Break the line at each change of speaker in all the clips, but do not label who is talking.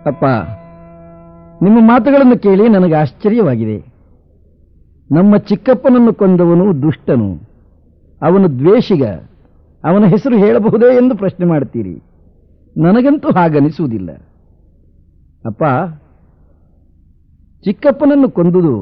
ಅಪ್ಪ ನಿಮ್ಮ ಮಾತುಗಳನ್ನು ಕೇಳಿ ನನಗೆ ಆಶ್ಚರ್ಯವಾಗಿದೆ ನಮ್ಮ ಚಿಕ್ಕಪ್ಪನನ್ನು ಕೊಂದವನು ದುಷ್ಟನು ಅವನು ದ್ವೇಷಿಗ ಅವನ ಹೆಸರು ಹೇಳಬಹುದೇ ಎಂದು ಪ್ರಶ್ನೆ ಮಾಡ್ತೀರಿ ನನಗಂತೂ ಹಾಗನಿಸುವುದಿಲ್ಲ ಅಪ್ಪ ಚಿಕ್ಕಪ್ಪನನ್ನು ಕೊಂದುದು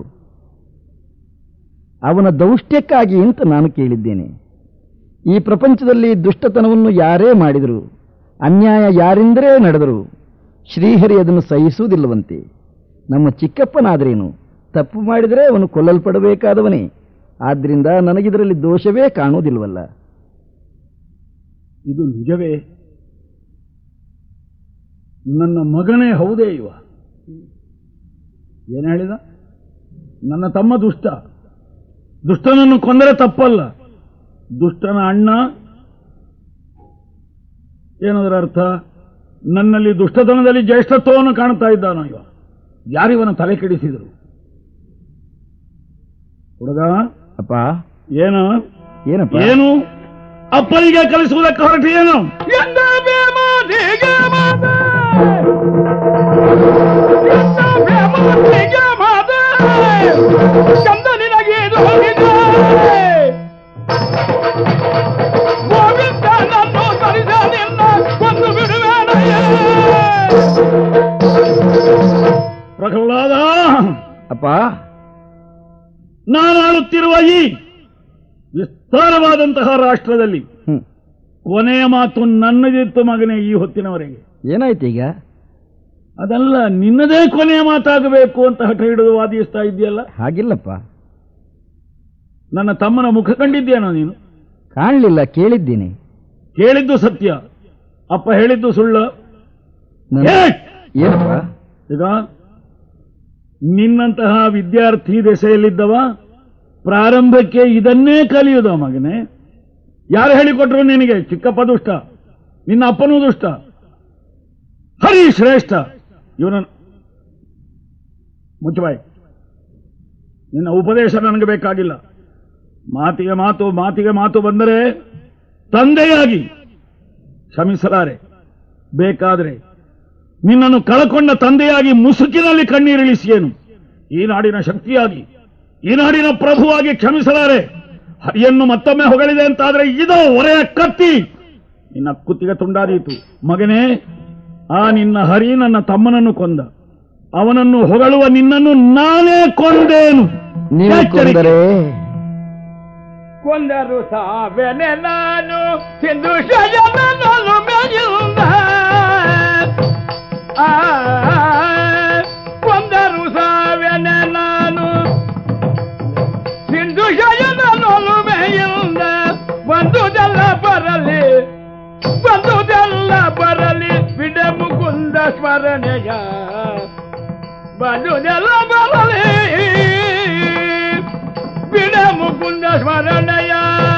ಅವನ ದೌಷ್ಟ್ಯಕ್ಕಾಗಿ ಅಂತ ನಾನು ಕೇಳಿದ್ದೇನೆ ಈ ಪ್ರಪಂಚದಲ್ಲಿ ದುಷ್ಟತನವನ್ನು ಯಾರೇ ಮಾಡಿದರು ಅನ್ಯಾಯ ಯಾರಿಂದರೇ ನಡೆದರು ಶ್ರೀಹರಿ ಅದನ್ನು ಸಹಿಸುವುದಿಲ್ಲವಂತೆ ನಮ್ಮ ಚಿಕ್ಕಪ್ಪನಾದ್ರೇನು ತಪ್ಪು ಮಾಡಿದರೆ ಅವನು ಕೊಲ್ಲಲ್ಪಡಬೇಕಾದವನೇ ಆದ್ದರಿಂದ ನನಗಿದರಲ್ಲಿ ದೋಷವೇ ಕಾಣುವುದಿಲ್ವಲ್ಲ
ಇದು ನಿಜವೇ ನನ್ನ ಮಗನೇ ಹೌದೇ ಇವ ಏನು ಹೇಳಿದ ನನ್ನ ತಮ್ಮ ದುಷ್ಟ ದುಷ್ಟನನ್ನು ಕೊಂದರೆ ತಪ್ಪಲ್ಲ ದುಷ್ಟನ ಅಣ್ಣ ಏನದರ ಅರ್ಥ ನನ್ನಲ್ಲಿ ದುಷ್ಟತನದಲ್ಲಿ ಜ್ಯೇಷ್ಠತ್ವವನ್ನು ಕಾಣ್ತಾ ಇದ್ದಾನೋ ಇವ ಯಾರಿವನ ತಲೆ ಕೆಡಿಸಿದರು ಹುಡುಗ
ಅಪ್ಪ
ಏನು
ಏನಪ್ಪ
ಏನು ಅಪ್ಪನಿಗೆ ಕಲಿಸುವುದಕ್ಕೆ ಹೊರಟು ಏನು ಪ್ರಹ್ಲಾದ
ಅಪ್ಪ
ನಾನಾಳುತ್ತಿರುವ ಈ ವಿಸ್ತಾರವಾದಂತಹ ರಾಷ್ಟ್ರದಲ್ಲಿ
ಹ್ಮ್.
ಕೊನೆಯ ಮಾತು ನನ್ನದಿತ್ತು ಮಗನೇ ಈ ಹೊತ್ತಿನವರೆಗೆ
ಏನಾಯ್ತು ಈಗ
ಅದಲ್ಲ ನಿನ್ನದೇ ಕೊನೆಯ ಮಾತಾಗಬೇಕು ಅಂತ ಹಠ ಹಿಡಿದು ವಾದಿಸ್ತಾ ಇದೆಯಲ್ಲ
ಹಾಗಿಲ್ಲಪ್ಪ
ನನ್ನ ತಮ್ಮನ ಮುಖ ಕಂಡಿದ್ದೇನೋ ನೀನು
ಕಾಣಲಿಲ್ಲ ಕೇಳಿದ್ದೀನಿ
ಕೇಳಿದ್ದು ಸತ್ಯ ಅಪ್ಪ ಹೇಳಿದ್ದು ಸುಳ್ಳು
ನನ್ನ-
ಏ!
ಏನಪ್ಪ
ಈಗ ನಿನ್ನಂತಹ ವಿದ್ಯಾರ್ಥಿ ದೆಸೆಯಲ್ಲಿದ್ದವ ಪ್ರಾರಂಭಕ್ಕೆ ಇದನ್ನೇ ಕಲಿಯುವುದು ಮಗನೇ ಯಾರು ಹೇಳಿಕೊಟ್ರು ನಿನಗೆ ಚಿಕ್ಕಪ್ಪ ದುಷ್ಟ ನಿನ್ನ ಅಪ್ಪನೂ ದುಷ್ಟ ಹರಿ ಶ್ರೇಷ್ಠ ಇವನ ಮುಚ್ಚಬಾಯ್ ನಿನ್ನ ಉಪದೇಶ ನನಗೆ ಬೇಕಾಗಿಲ್ಲ ಮಾತಿಗೆ ಮಾತು ಮಾತಿಗೆ ಮಾತು ಬಂದರೆ ತಂದೆಯಾಗಿ ಕ್ಷಮಿಸಲಾರೆ ಬೇಕಾದರೆ ನಿನ್ನನ್ನು ಕಳಕೊಂಡ ತಂದೆಯಾಗಿ ಮುಸುಕಿನಲ್ಲಿ ಕಣ್ಣೀರಿಳಿಸಿಯೇನು ಈ ನಾಡಿನ ಶಕ್ತಿಯಾಗಿ ಈ ನಾಡಿನ ಪ್ರಭುವಾಗಿ ಕ್ಷಮಿಸಲಾರೆ ಹರಿಯನ್ನು ಮತ್ತೊಮ್ಮೆ ಹೊಗಳಿದೆ ಅಂತಾದ್ರೆ ಇದೋ ಒರೆಯ ಕತ್ತಿ ನಿನ್ನ ಕುತ್ತಿಗೆ ತುಂಡಾದೀತು ಮಗನೇ ಆ ನಿನ್ನ ಹರಿ ನನ್ನ ತಮ್ಮನನ್ನು ಕೊಂದ ಅವನನ್ನು ಹೊಗಳುವ ನಿನ್ನನ್ನು ನಾನೇ ಕೊಂದೇನು
ನೀವು
ಎಚ್ಚರಿಕೆ.
ಕೊಂದರೆ
ಕೊಂದರು ಸಾವೆನೆ ನಾನು ಸಿಂಧು ಶಯನನಲು ಮೆಯಿಂದ ಆ, ಕೊಂದರು ಸಾವೆನೆ ನಾನು ಸಿಂಧು ಶಯನನಲು ಮೆಯಿಂದ ಬಂದುದೆಲ್ಲ ಬರಲಿ ಬಂದುದೆಲ್ಲ ಬರಲಿ ಬಿಡ ಮುಕುಂದ ಸ್ಮರಣೆಯ ಬಂದುದೆಲ್ಲ ಬರಲಿ ಬಿಡ ಮುಕುಂದ ಸ್ಮರಣೆಯ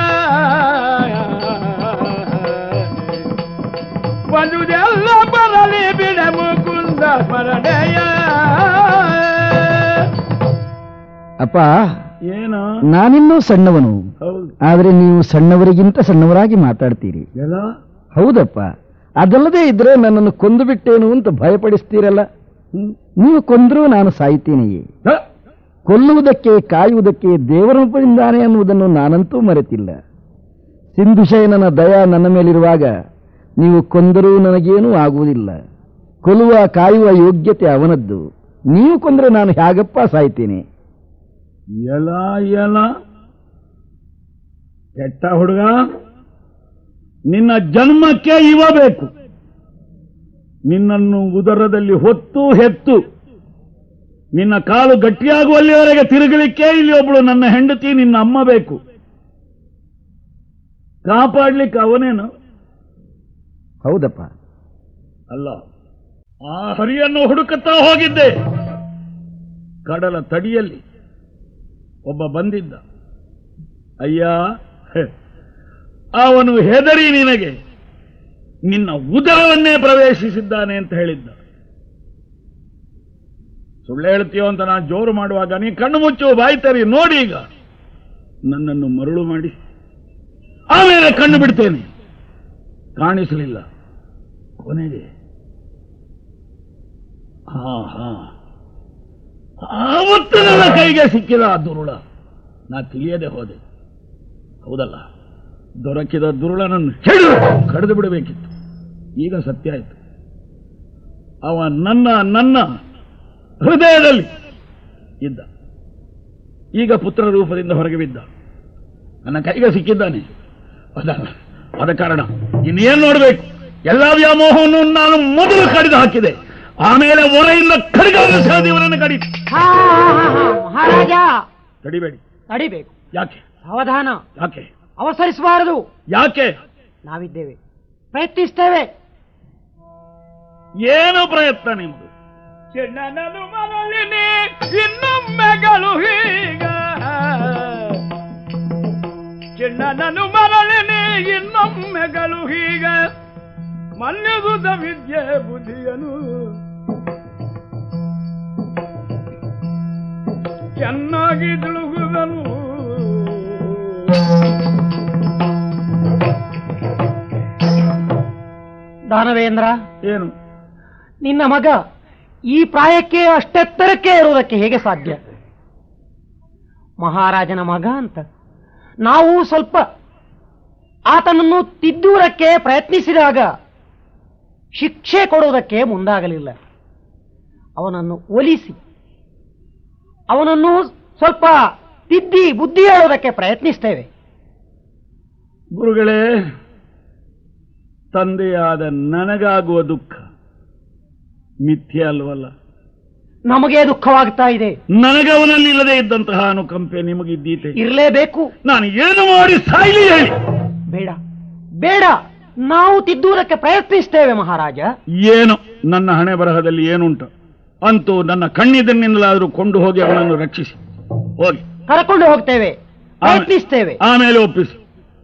ಬಂದುದೆಲ್ಲ ಬರಲಿ ಬಿಡ ಮುಕುಂದ ಸ್ಮರಣೆಯ
ಅಪ್ಪ
ಏನು
ನಾನಿನ್ನೂ ಸಣ್ಣವನು
ಹೌದು
ಆದರೆ ನೀವು ಸಣ್ಣವರಿಗಿಂತ ಸಣ್ಣವರಾಗಿ ಮಾತಾಡ್ತೀರಿ
ಎಲ್ಲ
ಹೌದಪ್ಪ ಅದಲ್ಲದೆ ಇದ್ರೆ ನನ್ನನ್ನು ಕೊಂದು ಬಿಟ್ಟೇನು ಅಂತ ಭಯಪಡಿಸ್ತೀರಲ್ಲ ನೀವು ಕೊಂದರೂ ನಾನು ಸಾಯ್ತೇನೆಯೇ
ಹ?
ಕೊಲ್ಲುವುದಕ್ಕೆ ಕಾಯುವುದಕ್ಕೆ ದೇವರೊಬ್ಬರಿಂದಾನೆ ಅನ್ನುವುದನ್ನು ನಾನಂತೂ ಮರೆತಿಲ್ಲ ಸಿಂಧುಶಯನನ ದಯ ನನ್ನ ಮೇಲಿರುವಾಗ ನೀವು ಕೊಂದರೂ ನನಗೇನೂ ಆಗುವುದಿಲ್ಲ ಕೊಲ್ಲುವ ಕಾಯುವ ಯೋಗ್ಯತೆ ಅವನದ್ದು ನೀವು ಕೊಂದರೆ ನಾನು ಹೇಗಪ್ಪ ಸಾಯ್ತೇನೆ
ಎಲ ಎಲ ಕೆಟ್ಟ ಹುಡುಗ ನಿನ್ನ ಜನ್ಮಕ್ಕೆ ಇವ ಬೇಕು ನಿನ್ನನ್ನು ಉದರದಲ್ಲಿ ಹೊತ್ತು ಹೆತ್ತು ನಿನ್ನ ಕಾಲು ಗಟ್ಟಿಯಾಗುವಲ್ಲಿವರೆಗೆ ತಿರುಗಲಿಕ್ಕೆ ಇಲ್ಲಿ ಒಬ್ಬಳು ನನ್ನ ಹೆಂಡತಿ ನಿನ್ನ ಅಮ್ಮ ಬೇಕು ಕಾಪಾಡ್ಲಿಕ್ಕೆ ಅವನೇನು
ಹೌದಪ್ಪ
ಅಲ್ಲ ಆ ಹರಿಯನ್ನು ಹುಡುಕುತ್ತಾ ಹೋಗಿದ್ದೆ ಕಡಲ ತಡಿಯಲ್ಲಿ ಒಬ್ಬ ಬಂದಿದ್ದ ಅಯ್ಯ ಹೆ, ಅವನು ಹೆದರಿ ನಿನಗೆ ನಿನ್ನ ಉದರವನ್ನೇ ಪ್ರವೇಶಿಸಿದ್ದಾನೆ ಅಂತ ಹೇಳಿದ್ದ ಸುಳ್ಳು ಹೇಳ್ತೀಯೋ ಅಂತ ನಾನು ಜೋರು ಮಾಡುವಾಗ ನೀ ಕಣ್ಣು ಮುಚ್ಚು ಬಾಯಿ ತರಿ ನೋಡಿ ಈಗ ನನ್ನನ್ನು ಮರುಳು ಮಾಡಿ ಆಮೇಲೆ ಕಣ್ಣು ಬಿಡ್ತೇನೆ ಕಾಣಿಸಲಿಲ್ಲ ಕೊನೆಗೆ ಹಾ ಹಾ ಆವತ್ತು ನನ್ನ ಕೈಗೆ ಸಿಕ್ಕಿದ ಆ ದುರುಳ ನಾ ತಿಳಿಯದೆ ಹೋದೆ ಹೌದಲ್ಲ ದೊರಕಿದ ದುರುಳನನ್ನು ಹಿಡಿದು ಕಡಿದು ಬಿಡಬೇಕಿತ್ತು ಈಗ ಸತ್ಯ ಆಯಿತು ಅವ ನನ್ನ ನನ್ನ ಹೃದಯದಲ್ಲಿ ಇದ್ದ ಈಗ ಪುತ್ರ ರೂಪದಿಂದ ಹೊರಗೆ ಬಿದ್ದ ನನ್ನ ಕೈಗೆ ಸಿಕ್ಕಿದ್ದಾನೆ ಅದ ಅದ ಕಾರಣ ಇನ್ನೇನು ನೋಡಬೇಕು ಎಲ್ಲ ವ್ಯಾಮೋಹವನ್ನು ನಾನು ಮೊದಲು ಕಡಿದು ಹಾಕಿದೆ ಆಮೇಲೆ ಹೊರೆಯಿಂದ ಖಡ್ಗವನ್ನು ಸೆಳೆದು ಇವನನ್ನು ಕಡಿ
ಹಾ ಹಾ, ಹಾ, ಹಾ. ಮಹಾರಾಜ
ತಡಿಬೇಡಿ
ತಡಿಬೇಕು
ಯಾಕೆ
ಸಾವಧಾನ
ಯಾಕೆ
ಅವಸರಿಸಬಾರದು
ಯಾಕೆ
ನಾವಿದ್ದೇವೆ ಪ್ರಯತ್ನಿಸ್ತೇವೆ
ಏನು ಪ್ರಯತ್ನ ನಿಮ್ಮದು
ಚಿನ್ನನನು ಮರಳಿನಿ ಇನ್ನೊಮ್ಮೆಗಳು ಹೀಗ ಚಿನ್ನನನು ಮರಳಿನಿ ಇನ್ನೊಮ್ಮೆಗಳು ಹೀಗ ಮನ್ಯಗುದ ವಿದ್ಯೆ ಬುದ್ಧಿಯನು ಚೆನ್ನಾಗಿ ತಿಳುಗುವನು
ದಾನವೇಂದ್ರ
ಏನು
ನಿನ್ನ ಮಗ ಈ ಪ್ರಾಯಕ್ಕೆ ಅಷ್ಟೆತ್ತರಕ್ಕೆ ಇರುವುದಕ್ಕೆ ಹೇಗೆ ಸಾಧ್ಯ ಮಹಾರಾಜನ ಮಗ ಅಂತ ನಾವು ಸ್ವಲ್ಪ ಆತನನ್ನು ತಿದ್ದುವುದಕ್ಕೆ ಪ್ರಯತ್ನಿಸಿದಾಗ ಶಿಕ್ಷೆ ಕೊಡುವುದಕ್ಕೆ ಮುಂದಾಗಲಿಲ್ಲ ಅವನನ್ನು ಒಲಿಸಿ ಅವನನ್ನು ಸ್ವಲ್ಪ ತಿದ್ದಿ ಬುದ್ಧಿ ಹೇಳುವುದಕ್ಕೆ ಪ್ರಯತ್ನಿಸ್ತೇವೆ
ಗುರುಗಳೇ ತಂದೆಯಾದ ನನಗಾಗುವ ದುಃಖ ಮಿಥ್ಯೆ ಅಲ್ವಲ್ಲ
ನಮಗೆ ದುಃಖವಾಗ್ತಾ ಇದೆ
ನನಗವನಲ್ಲಿ ಇಲ್ಲದೆ ಇದ್ದಂತಹ ಅನುಕಂಪೆ ನಿಮಗಿದ್ದೀತೆ
ಇರಲೇಬೇಕು
ನಾನು ಏನು ಮಾಡಿ ಸಾಯ್ಲಿ ಹೇಳಿ
ಬೇಡ ಬೇಡ ನಾವು ತಿದ್ದುವುದಕ್ಕೆ ಪ್ರಯತ್ನಿಸ್ತೇವೆ ಮಹಾರಾಜ
ಏನು ನನ್ನ ಹಣೆ ಬರಹದಲ್ಲಿ ಏನುಂಟು ಅಂತೂ ನನ್ನ ಕಣ್ಣಿದ್ದನ್ನಿಂದಲಾದರೂ ಕೊಂಡು ಹೋಗಿ ಅವನನ್ನು ರಕ್ಷಿಸಿ ಹೋಗಿ
ಕರ್ಕೊಂಡು ಹೋಗ್ತೇವೆ ಪ್ರಯತ್ನಿಸ್ತೇವೆ
ಆಮೇಲೆ ಒಪ್ಪಿಸಿ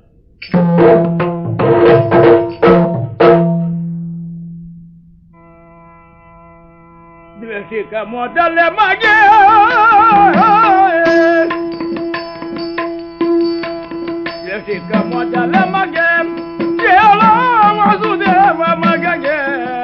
ದ್ವೇಷಿಕ ಮೊದಲ ಮಗೆ ದ್ವೇಷಿಕ ಮೊದಲ ಮಗೆ ಕೇಳ ವಸುದೇವ ಮಗಗೆ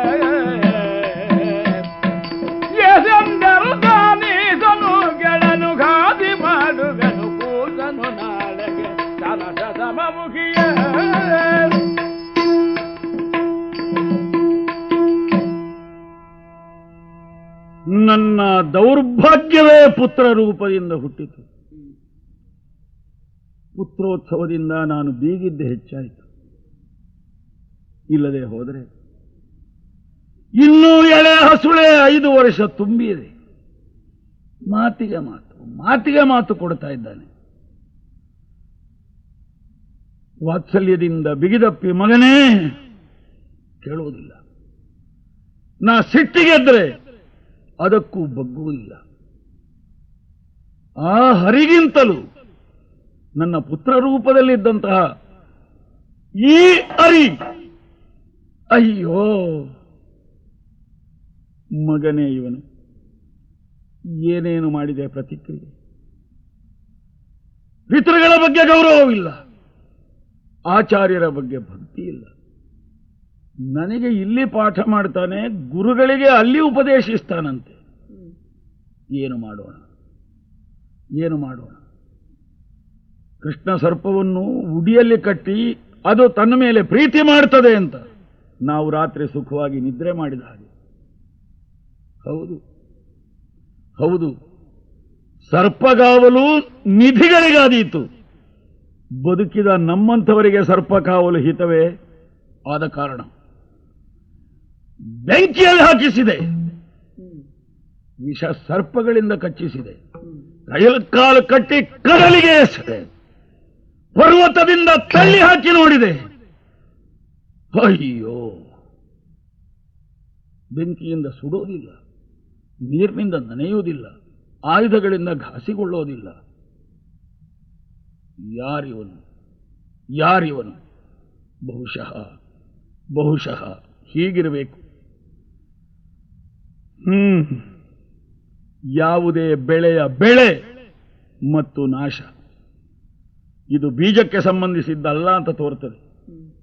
ಎಸೆಂದರು ತಾನೀಸನು ಗೆಳನು ಘಾತಿ ಮಾಡುಗನು ಕೂಸನು ನಾಳೆಗೆ ತನಟ ಸಮಮುಖಿಯ
ನನ್ನ ದೌರ್ಭಾಗ್ಯವೇ ಪುತ್ರ ರೂಪದಿಂದ ಹುಟ್ಟಿತು ಪುತ್ರೋತ್ಸವದಿಂದ ನಾನು ಬೀಗಿದ್ದೆ ಹೆಚ್ಚಾಯಿತು ಇಲ್ಲದೆ ಹೋದರೆ ಇನ್ನೂ ಎಳೆ ಹಸುಳೆ ಐದು ವರ್ಷ ತುಂಬಿದೆ ಮಾತಿಗೆ ಮಾತು ಮಾತಿಗೆ ಮಾತು ಕೊಡ್ತಾ ಇದ್ದಾನೆ ವಾತ್ಸಲ್ಯದಿಂದ ಬಿಗಿದಪ್ಪಿ ಮಗನೇ ಕೇಳುವುದಿಲ್ಲ ನಾ ಸಿಟ್ಟಿಗೆದ್ರೆ ಅದಕ್ಕೂ ಬಗ್ಗುವುದಿಲ್ಲ ಆ ಹರಿಗಿಂತಲೂ ನನ್ನ ಪುತ್ರ ರೂಪದಲ್ಲಿದ್ದಂತಹ ಈ ಅರಿ ಅಯ್ಯೋ ಮಗನೇ ಇವನು ಏನೇನು ಮಾಡಿದೆ ಪ್ರತಿಕ್ರಿಯೆ ಪಿತೃಗಳ ಬಗ್ಗೆ ಗೌರವವಿಲ್ಲ ಆಚಾರ್ಯರ ಬಗ್ಗೆ ಭಕ್ತಿ ಇಲ್ಲ ನನಗೆ ಇಲ್ಲಿ ಪಾಠ ಮಾಡ್ತಾನೆ ಗುರುಗಳಿಗೆ ಅಲ್ಲಿ ಉಪದೇಶಿಸ್ತಾನಂತೆ ಏನು ಮಾಡೋಣ ಏನು ಮಾಡೋಣ ಕೃಷ್ಣ ಸರ್ಪವನ್ನು ಉಡಿಯಲ್ಲಿ ಕಟ್ಟಿ ಅದು ತನ್ನ ಮೇಲೆ ಪ್ರೀತಿ ಮಾಡ್ತದೆ ಅಂತ ನಾವು ರಾತ್ರಿ ಸುಖವಾಗಿ ನಿದ್ರೆ ಮಾಡಿದ ಹಾಗೆ ಹೌದು ಹೌದು ಸರ್ಪಗಾವಲು ನಿಧಿಗಳಿಗಾದೀತು ಬದುಕಿದ ನಮ್ಮಂಥವರಿಗೆ ಸರ್ಪಕಾವಲು ಹಿತವೇ ಆದ ಕಾರಣ ಬೆಂಕಿಯಲ್ಲಿ ಹಾಕಿಸಿದೆ ವಿಷ ಸರ್ಪಗಳಿಂದ ಕಚ್ಚಿಸಿದೆ ಕೈಯಲ್ಲಿ ಕಾಲು ಕಟ್ಟಿ ಕಡಲಿಗೆ ಎಸೆದೆ ಪರ್ವತದಿಂದ ತಳ್ಳಿ ಹಾಕಿ ನೋಡಿದೆ ಅಯ್ಯೋ ಬೆಂಕಿಯಿಂದ ಸುಡೋದಿಲ್ಲ ನೀರಿನಿಂದ ನನೆಯುವುದಿಲ್ಲ ಆಯುಧಗಳಿಂದ ಘಾಸಿಗೊಳ್ಳೋದಿಲ್ಲ ಯಾರಿವನು ಯಾರಿವನು ಬಹುಶಃ ಬಹುಶಃ ಹೀಗಿರಬೇಕು ಹ್ಮ್ ಯಾವುದೇ ಬೆಳೆಯ ಬೆಳೆ ಮತ್ತು ನಾಶ ಇದು ಬೀಜಕ್ಕೆ ಸಂಬಂಧಿಸಿದ್ದಲ್ಲ ಅಂತ ತೋರ್ತದೆ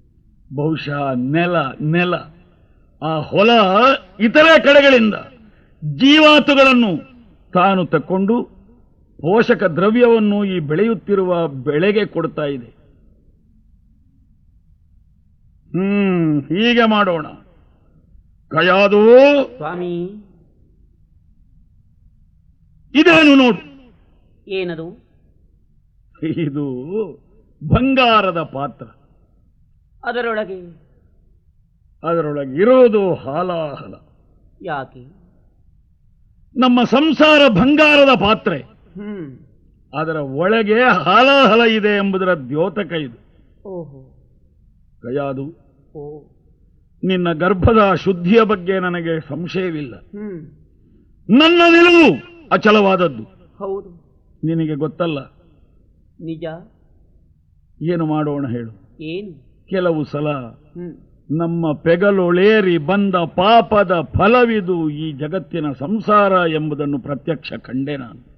ಬಹುಶಃ ನೆಲ ನೆಲ ಆ ಹೊಲ ಇತರೆ ಕಡೆಗಳಿಂದ ಜೀವಾತುಗಳನ್ನು ತಾನು ತಕ್ಕೊಂಡು ಪೋಷಕ ದ್ರವ್ಯವನ್ನು ಈ ಬೆಳೆಯುತ್ತಿರುವ ಬೆಳೆಗೆ ಕೊಡ್ತಾ ಇದೆ ಹ್ಮ್ ಹೀಗೆ ಮಾಡೋಣ ಕಯಾದು
ಸ್ವಾಮಿ
ಇದೇನು ನೋಡು
ಏನದು
ಇದು ಬಂಗಾರದ ಪಾತ್ರ
ಅದರೊಳಗೆ
ಅದರೊಳಗೆ ಇರೋದು ಹಾಲಾಹಲ
ಯಾಕೆ
ನಮ್ಮ ಸಂಸಾರ ಬಂಗಾರದ ಪಾತ್ರೆ
ಹ್ಮ್
ಅದರ ಒಳಗೆ ಹಾಲಾಹಲ ಇದೆ ಎಂಬುದರ ದ್ಯೋತಕ ಇದು
ಓಹೋ
ಕಯಾದು
ಓ
ನಿನ್ನ ಗರ್ಭದ ಶುದ್ಧಿಯ ಬಗ್ಗೆ ನನಗೆ ಸಂಶಯವಿಲ್ಲ
ಹ್ಮ್
ನನ್ನ ನಿಲುವು ಅಚಲವಾದದ್ದು
ಹೌದು
ನಿನಗೆ ಗೊತ್ತಲ್ಲ
ನಿಜ
ಏನು ಮಾಡೋಣ ಹೇಳು
ಏನು
ಕೆಲವು ಸಲ
ಹ್ಮ್
ನಮ್ಮ ಪೆಗಲೊಳೇರಿ ಬಂದ ಪಾಪದ ಫಲವಿದು ಈ ಜಗತ್ತಿನ ಸಂಸಾರ ಎಂಬುದನ್ನು ಪ್ರತ್ಯಕ್ಷ ಕಂಡೆ ನಾನು